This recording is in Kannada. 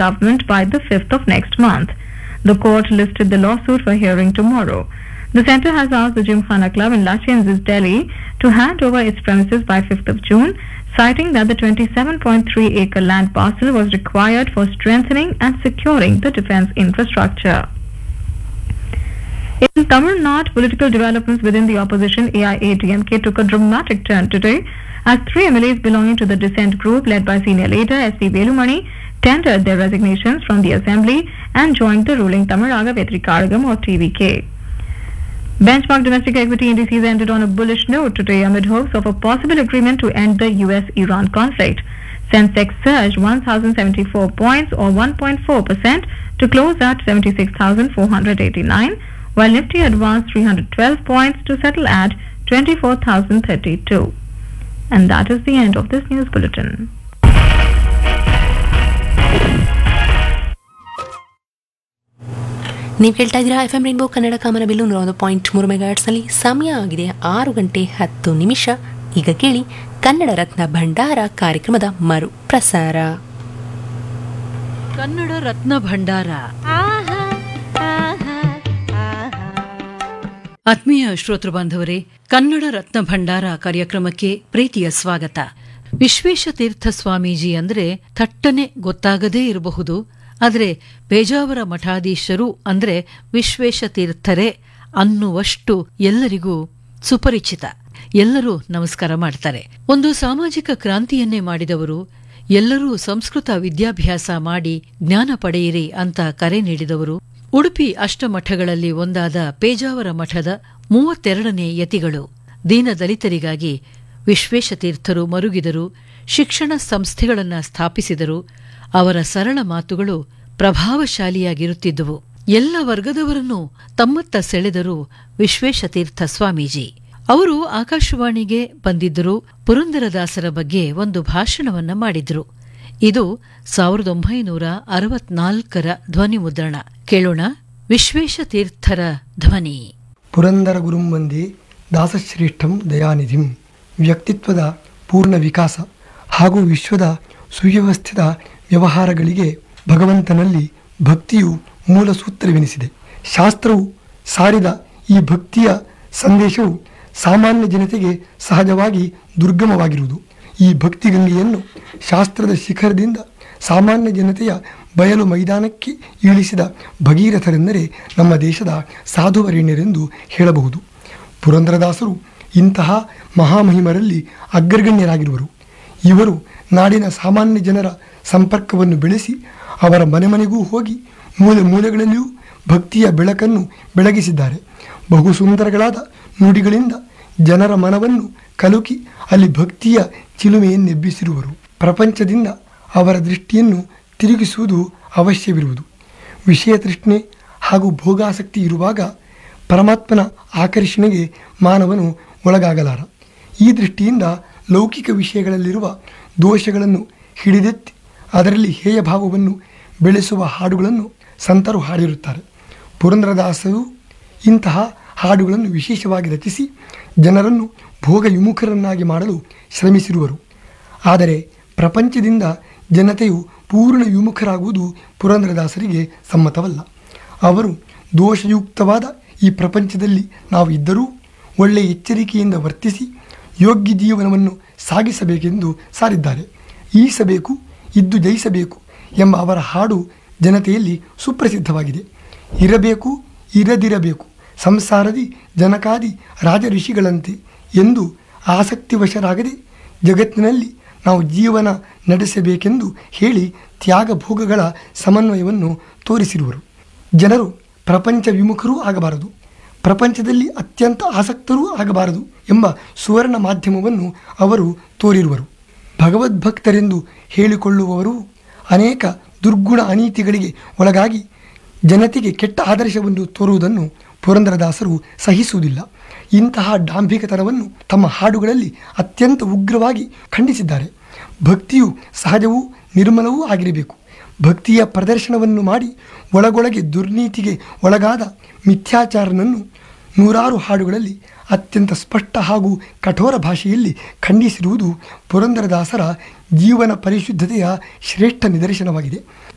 government by the 5th of next month. The court listed the lawsuit for hearing tomorrow. The centre has asked the Gymkhana Club in Lachenzis, Delhi to hand over its premises by 5th of June, citing that the 27.3 acre land parcel was required for strengthening and securing the defence infrastructure. In Tamil Nadu, political developments within the opposition AIADMK took a dramatic turn today as three MLAs belonging to the dissent group led by senior leader S.P. Velumani tendered their resignations from the assembly and joined the ruling Tamil Raga Vetrikaragam or TVK. Benchmark domestic equity indices ended on a bullish note today amid hopes of a possible agreement to end the US-Iran conflict. Sensex surged 1,074 points or 1.4% to close at 76,489, while Nifty advanced 312 points to settle at 24,032. And that is the end of this news bulletin. ನೀವು ಕೇಳ್ತಾ ಇದ್ದೀರಾ ಎಫ್ ಎಂ ರೈನ್ಬೋ ಕನ್ನಡ ಕಾಮನ ಬಿಲ್ಲು ನೂರ ಒಂದು ಪಾಯಿಂಟ್ ಮೂರು ಮೆಗಾಟ್ಸ್ನಲ್ಲಿ ಸಮಯ ಆಗಿದೆ ಆರು ಗಂಟೆ ಹತ್ತು ನಿಮಿಷ ಈಗ ಕೇಳಿ ಕನ್ನಡ ರತ್ನ ಭಂಡಾರ ಕಾರ್ಯಕ್ರಮದ ಮರು ಪ್ರಸಾರ ಕನ್ನಡ ರತ್ನ ಭಂಡಾರ ಆತ್ಮೀಯ ಶ್ರೋತೃ ಬಾಂಧವರೇ ಕನ್ನಡ ರತ್ನ ಭಂಡಾರ ಕಾರ್ಯಕ್ರಮಕ್ಕೆ ಪ್ರೀತಿಯ ಸ್ವಾಗತ ವಿಶ್ವೇಶ ತೀರ್ಥ ಸ್ವಾಮೀಜಿ ಅಂದ್ರೆ ಥಟ್ಟನೆ ಗೊತ್ತಾಗದೇ ಇರಬಹುದು ಆದರೆ ಪೇಜಾವರ ಮಠಾಧೀಶರು ಅಂದ್ರೆ ವಿಶ್ವೇಶ ತೀರ್ಥರೇ ಅನ್ನುವಷ್ಟು ಎಲ್ಲರಿಗೂ ಸುಪರಿಚಿತ ಎಲ್ಲರೂ ನಮಸ್ಕಾರ ಮಾಡ್ತಾರೆ ಒಂದು ಸಾಮಾಜಿಕ ಕ್ರಾಂತಿಯನ್ನೇ ಮಾಡಿದವರು ಎಲ್ಲರೂ ಸಂಸ್ಕೃತ ವಿದ್ಯಾಭ್ಯಾಸ ಮಾಡಿ ಜ್ಞಾನ ಪಡೆಯಿರಿ ಅಂತ ಕರೆ ನೀಡಿದವರು ಉಡುಪಿ ಅಷ್ಟಮಠಗಳಲ್ಲಿ ಒಂದಾದ ಪೇಜಾವರ ಮಠದ ಮೂವತ್ತೆರಡನೇ ಯತಿಗಳು ದೀನದಲಿತರಿಗಾಗಿ ವಿಶ್ವೇಶತೀರ್ಥರು ಮರುಗಿದರು ಶಿಕ್ಷಣ ಸಂಸ್ಥೆಗಳನ್ನ ಸ್ಥಾಪಿಸಿದರು ಅವರ ಸರಳ ಮಾತುಗಳು ಪ್ರಭಾವಶಾಲಿಯಾಗಿರುತ್ತಿದ್ದುವು ಎಲ್ಲ ವರ್ಗದವರನ್ನು ತಮ್ಮತ್ತ ಸೆಳೆದರು ವಿಶ್ವೇಶತೀರ್ಥ ಸ್ವಾಮೀಜಿ ಅವರು ಆಕಾಶವಾಣಿಗೆ ಬಂದಿದ್ದರು ಪುರಂದರದಾಸರ ಬಗ್ಗೆ ಒಂದು ಭಾಷಣವನ್ನ ಮಾಡಿದ್ರು ಇದು ಸಾವಿರದ ಒಂಬೈನೂರ ಅರವತ್ನಾಲ್ಕರ ಧ್ವನಿ ಮುದ್ರಣ ಕೇಳೋಣ ವಿಶ್ವೇಶತೀರ್ಥರ ಧ್ವನಿ ಪುರಂದರ ಗುರುಂ ವಂದೇ ದಾಸಶ್ರೇಷ್ಠಂ ದಯಾನಿಧಿಂ ವ್ಯಕ್ತಿತ್ವದ ಪೂರ್ಣ ವಿಕಾಸ ಹಾಗೂ ವಿಶ್ವದ ಸುವ್ಯವಸ್ಥಿತ ವ್ಯವಹಾರಗಳಿಗೆ ಭಗವಂತನಲ್ಲಿ ಭಕ್ತಿಯು ಮೂಲ ಸೂತ್ರವೆನಿಸಿದೆ ಶಾಸ್ತ್ರವು ಸಾರಿದ ಈ ಭಕ್ತಿಯ ಸಂದೇಶವು ಸಾಮಾನ್ಯ ಜನತೆಗೆ ಸಹಜವಾಗಿ ದುರ್ಗಮವಾಗಿರುವುದು ಈ ಭಕ್ತಿಗಂಗೆಯನ್ನು ಶಾಸ್ತ್ರದ ಶಿಖರದಿಂದ ಸಾಮಾನ್ಯ ಜನತೆಯ ಬಯಲು ಮೈದಾನಕ್ಕೆ ಇಳಿಸಿದ ಭಗೀರಥರೆಂದರೆ ನಮ್ಮ ದೇಶದ ಸಾಧುವರೇಣ್ಯರೆಂದು ಹೇಳಬಹುದು ಪುರಂದರದಾಸರು ಇಂತಹ ಮಹಾಮಹಿಮರಲ್ಲಿ ಅಗ್ರಗಣ್ಯರಾಗಿರುವರು ಇವರು ನಾಡಿನ ಸಾಮಾನ್ಯ ಜನರ ಸಂಪರ್ಕವನ್ನು ಬೆಳೆಸಿ ಅವರ ಮನೆ ಮನೆಗೂ ಹೋಗಿ ಮೂಲೆ ಮೂಲೆಗಳಲ್ಲಿಯೂ ಭಕ್ತಿಯ ಬೆಳಕನ್ನು ಬೆಳಗಿಸಿದ್ದಾರೆ ಬಹು ಸುಂದರಗಳಾದ ನುಡಿಗಳಿಂದ ಜನರ ಮನವನ್ನು ಕಲುಕಿ ಅಲ್ಲಿ ಭಕ್ತಿಯ ಚಿಲುಮೆಯನ್ನೆಬ್ಬಿಸಿರುವರು ಪ್ರಪಂಚದಿಂದ ಅವರ ದೃಷ್ಟಿಯನ್ನು ತಿರುಗಿಸುವುದು ಅವಶ್ಯವಿರುವುದು ವಿಷಯ ತೃಷ್ಣೆ ಹಾಗೂ ಭೋಗಾಸಕ್ತಿ ಇರುವಾಗ ಪರಮಾತ್ಮನ ಆಕರ್ಷಣೆಗೆ ಮಾನವನು ಒಳಗಾಗಲಾರ ಈ ದೃಷ್ಟಿಯಿಂದ ಲೌಕಿಕ ವಿಷಯಗಳಲ್ಲಿರುವ ದೋಷಗಳನ್ನು ಹಿಡಿದೆತ್ತಿ ಅದರಲ್ಲಿ ಹೇಯ ಭಾವವನ್ನು ಬೆಳೆಸುವ ಹಾಡುಗಳನ್ನು ಸಂತರು ಹಾಡಿರುತ್ತಾರೆ ಪುರಂದರದಾಸರು ಇಂತಹ ಹಾಡುಗಳನ್ನು ವಿಶೇಷವಾಗಿ ರಚಿಸಿ ಜನರನ್ನು ಭೋಗ ವಿಮುಖರನ್ನಾಗಿ ಮಾಡಲು ಶ್ರಮಿಸಿರುವರು ಆದರೆ ಪ್ರಪಂಚದಿಂದ ಜನತೆಯು ಪೂರ್ಣ ವಿಮುಖರಾಗುವುದು ಪುರಂದರದಾಸರಿಗೆ ಸಮ್ಮತವಲ್ಲ ಅವರು ದೋಷಯುಕ್ತವಾದ ಈ ಪ್ರಪಂಚದಲ್ಲಿ ನಾವು ಇದ್ದರೂ ಒಳ್ಳೆಯ ಎಚ್ಚರಿಕೆಯಿಂದ ವರ್ತಿಸಿ ಯೋಗ್ಯ ಜೀವನವನ್ನು ಸಾಗಿಸಬೇಕೆಂದು ಸಾರಿದ್ದಾರೆ ಈಸಬೇಕು ಇದ್ದು ಜಯಿಸಬೇಕು ಎಂಬ ಅವರ ಹಾಡು ಜನತೆಯಲ್ಲಿ ಸುಪ್ರಸಿದ್ಧವಾಗಿದೆ ಇರಬೇಕು ಇರದಿರಬೇಕು ಸಂಸಾರದಿ ಜನಕಾದಿ ರಾಜ ಋಷಿಗಳಂತೆ ಎಂದು ಆಸಕ್ತಿವಶರಾಗದೆ ಜಗತ್ತಿನಲ್ಲಿ ನಾವು ಜೀವನ ನಡೆಸಬೇಕೆಂದು ಹೇಳಿ ತ್ಯಾಗ ಭೋಗಗಳ ಸಮನ್ವಯವನ್ನು ತೋರಿಸಿರುವರು ಜನರು ಪ್ರಪಂಚ ವಿಮುಖರೂ ಆಗಬಾರದು ಪ್ರಪಂಚದಲ್ಲಿ ಅತ್ಯಂತ ಆಸಕ್ತರೂ ಆಗಬಾರದು ಎಂಬ ಸುವರ್ಣ ಮಾಧ್ಯಮವನ್ನು ಅವರು ತೋರಿರುವರು ಭಗವದ್ಭಕ್ತರೆಂದು ಹೇಳಿಕೊಳ್ಳುವವರು ಅನೇಕ ದುರ್ಗುಣ ಅನೀತಿಗಳಿಗೆ ಒಳಗಾಗಿ ಜನತೆಗೆ ಕೆಟ್ಟ ಆದರ್ಶವನ್ನು ತೋರುವುದನ್ನು ಪುರಂದರದಾಸರು ಸಹಿಸುವುದಿಲ್ಲ ಇಂತಹ ಡಾಂಭಿಕತನವನ್ನು ತಮ್ಮ ಹಾಡುಗಳಲ್ಲಿ ಅತ್ಯಂತ ಉಗ್ರವಾಗಿ ಖಂಡಿಸಿದ್ದಾರೆ ಭಕ್ತಿಯು ಸಹಜವೂ ನಿರ್ಮಲವೂ ಆಗಿರಬೇಕು ಭಕ್ತಿಯ ಪ್ರದರ್ಶನವನ್ನು ಮಾಡಿ ಒಳಗೊಳಗೆ ದುರ್ನೀತಿಗೆ ಒಳಗಾದ ಮಿಥ್ಯಾಚಾರನನ್ನು ನೂರಾರು ಹಾಡುಗಳಲ್ಲಿ ಅತ್ಯಂತ ಸ್ಪಷ್ಟ ಹಾಗೂ ಕಠೋರ ಭಾಷೆಯಲ್ಲಿ ಖಂಡಿಸಿರುವುದು ಪುರಂದರದಾಸರ ಜೀವನ ಪರಿಶುದ್ಧತೆಯ ಶ್ರೇಷ್ಠ ನಿದರ್ಶನವಾಗಿದೆ